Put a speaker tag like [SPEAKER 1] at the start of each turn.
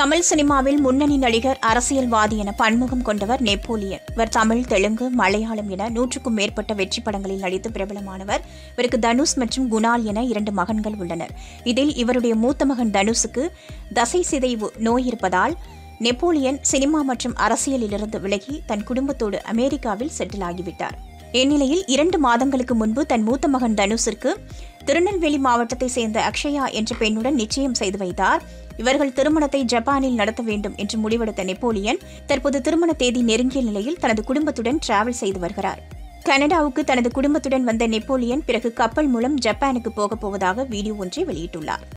[SPEAKER 1] தமிழ் சினிமாவில் முன்னணி நடிகர் அரசியல்வாதி என பன்முகம் கொண்டவர் நெப்போலியன் இவர் தமிழ் தெலுங்கு மலையாளம் என நூற்றுக்கும் மேற்பட்ட வெற்றி படங்களில் நடித்து பிரபலமானவர் இவருக்கு தனுஷ் மற்றும் குணால் என இரண்டு மகன்கள் உள்ளனர் இதில் இவருடைய மூத்த மகன் தனுஷுக்கு தசை சிதைவு நோய் இருப்பதால் நெப்போலியன் சினிமா மற்றும் அரசியலிலிருந்து விலகி தன் குடும்பத்தோடு அமெரிக்காவில் செட்டில் ஆகிவிட்டார் இந்நிலையில் இரண்டு மாதங்களுக்கு முன்பு தன் மூத்த மகன் தனுஷிற்கு திருநெல்வேலி மாவட்டத்தை சேர்ந்த அக்ஷயா என்ற பெண்ணுடன் நிச்சயம் செய்து வைத்தார் இவர்கள் திருமணத்தை ஜப்பானில் நடத்த வேண்டும் என்று முடிவெடுத்த நெப்போலியன் தற்போது திருமண தேதி நெருங்கிய நிலையில் தனது குடும்பத்துடன் டிராவல் செய்து வருகிறார் கனடாவுக்கு தனது குடும்பத்துடன் வந்த நெப்போலியன் பிறகு கப்பல் மூலம் ஜப்பானுக்கு போகப் போவதாக வீடியோ ஒன்றை வெளியிட்டுள்ளார்